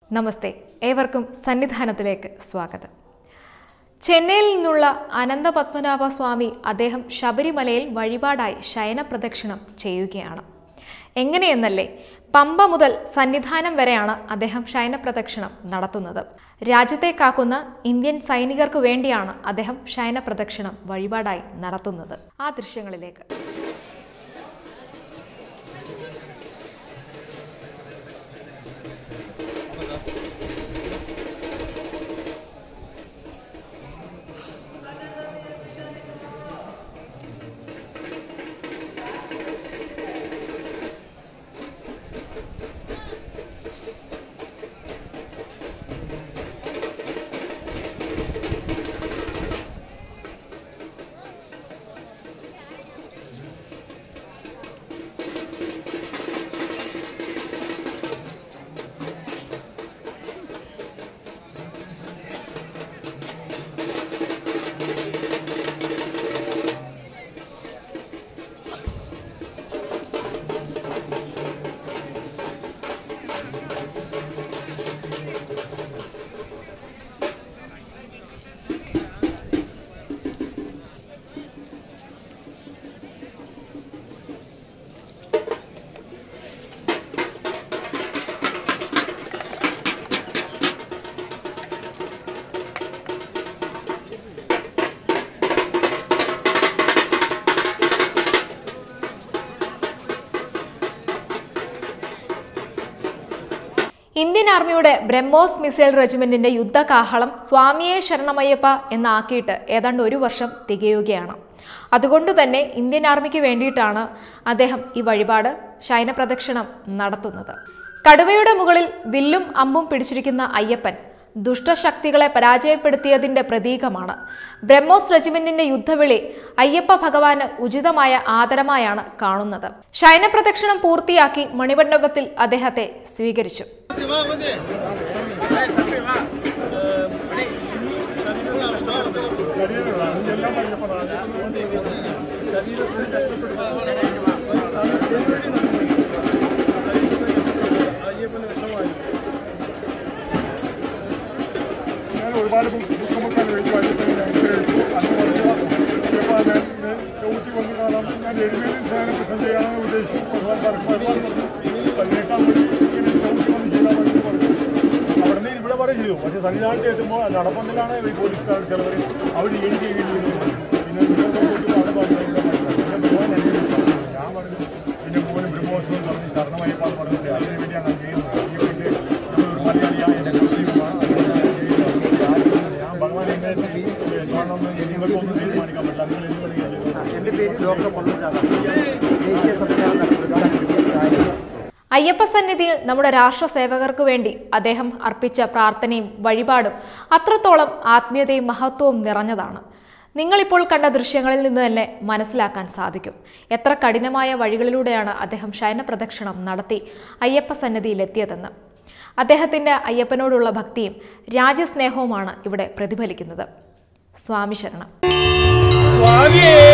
നമസ്തേ ഏവർക്കും സന്നിധാനത്തിലേക്ക് സ്വാഗതം ചെന്നൈയിൽ നിന്നുള്ള അനന്തപത്മനാഭ സ്വാമി അദ്ദേഹം ശബരിമലയിൽ വഴിപാടായി ശയന പ്രദക്ഷിണം ചെയ്യുകയാണ് എങ്ങനെയെന്നല്ലേ പമ്പ മുതൽ സന്നിധാനം വരെയാണ് അദ്ദേഹം ശയന പ്രദക്ഷിണം നടത്തുന്നത് രാജ്യത്തെ കാക്കുന്ന ഇന്ത്യൻ സൈനികർക്ക് വേണ്ടിയാണ് അദ്ദേഹം ശയന പ്രദക്ഷിണം വഴിപാടായി നടത്തുന്നത് ആ ദൃശ്യങ്ങളിലേക്ക് ഇന്ത്യൻ ആർമിയുടെ ബ്രഹ്മോസ് മിസൈൽ റെജിമെന്റിന്റെ യുദ്ധകാഹളം സ്വാമിയെ ശരണമയ്യപ്പ എന്നാക്കിയിട്ട് ഏതാണ്ട് ഒരു വർഷം തികയുകയാണ് അതുകൊണ്ട് തന്നെ ഇന്ത്യൻ ആർമിക്ക് വേണ്ടിയിട്ടാണ് അദ്ദേഹം ഈ വഴിപാട് ശയന പ്രദക്ഷിണം നടത്തുന്നത് കടുവയുടെ മുകളിൽ വില്ലും അമ്പും പിടിച്ചിരിക്കുന്ന അയ്യപ്പൻ ദുഷ്ടശക്തികളെ പരാജയപ്പെടുത്തിയതിന്റെ പ്രതീകമാണ് ബ്രഹ്മോസ് റെജിമെന്റിന്റെ യുദ്ധവിളി അയ്യപ്പ ഭഗവാന് ഉചിതമായ ആദരമായാണ് കാണുന്നത് ശയന പ്രദക്ഷിണം പൂർത്തിയാക്കി മണിമണ്ഡപത്തിൽ അദ്ദേഹത്തെ സ്വീകരിച്ചു ഞാൻ ഒരുപാട് ബുദ്ധിമുട്ടാണ് എഴുതി വായിച്ചപ്പോൾ ഞാൻ എഴുതി അന്ന് പറഞ്ഞ ഞാൻ ചവിട്ടി വന്ന് കാണാം ഞാൻ എഴുതിയതിൽ സാധനം പ്രശ്നം ചെയ്യാനാണ് ഉദ്ദേശിച്ചു ഭഗവാൻ പറഞ്ഞു ഭഗവാൻ പറഞ്ഞു പതിനെട്ടാം മണി ഇങ്ങനെ ചവിട്ടി വന്ന് ചെയ്താൽ മതി എന്ന് പറഞ്ഞു അവിടെ നിന്ന് ഇവിടെ വരെ ചെയ്തു പക്ഷേ സന്നിധാനത്ത് എത്തുമ്പോൾ നടപ്പന്തലാണ് ഈ പോലീസുകാർ ചിലവർ അവർ എനിക്ക് എഴുതി പിന്നെ ഇവിടെ പോയിട്ട് അവിടെ പറഞ്ഞു ഇവിടെ പറഞ്ഞു. പിന്നെ ഭഗവാൻ എന്നെ വിളിച്ചു. ഞാൻ പറഞ്ഞു പിന്നെ മോനെ ബ്രഹ്മോത്സവം നടത്തി ശരണമയ്യപ്പാന്ന് പറഞ്ഞിട്ട് അതിന് വേണ്ടിയാണ് ഞാൻ ചെയ്യുന്നത് ഈ വേണ്ടി ഒരു മലയാളിയാണ് എൻ്റെ കുട്ടിയുമാണ് ഞാൻ ഭഗവാൻ എങ്ങനെ കാണണമെന്ന് നിങ്ങൾക്കൊന്നും തീരുമാനിക്കാൻ പറ്റില്ല നിങ്ങൾ എന്ത് വേണമെങ്കിലും എൻ്റെ പേര് ഡോക്ടർ പള്ളുരാധ ദേശീയ സംവിധാന പുരസ്കാരം കിട്ടിയ കാര്യം അയ്യപ്പ സന്നിധിയിൽ നമ്മുടെ രാഷ്ട്ര സേവകർക്ക് വേണ്ടി അദ്ദേഹം അർപ്പിച്ച പ്രാർത്ഥനയും വഴിപാടും അത്രത്തോളം ആത്മീയതയും മഹത്വവും നിറഞ്ഞതാണ് നിങ്ങളിപ്പോൾ കണ്ട ദൃശ്യങ്ങളിൽ നിന്ന് തന്നെ മനസ്സിലാക്കാൻ സാധിക്കും എത്ര കഠിനമായ വഴികളിലൂടെയാണ് അദ്ദേഹം ശയന പ്രദക്ഷിണം നടത്തി അയ്യപ്പ സന്നിധിയിലെത്തിയതെന്ന് അദ്ദേഹത്തിൻ്റെ അയ്യപ്പനോടുള്ള ഭക്തിയും രാജ്യസ്നേഹവുമാണ് ഇവിടെ പ്രതിഫലിക്കുന്നത് സ്വാമി ശരണം സ്വാമിയേ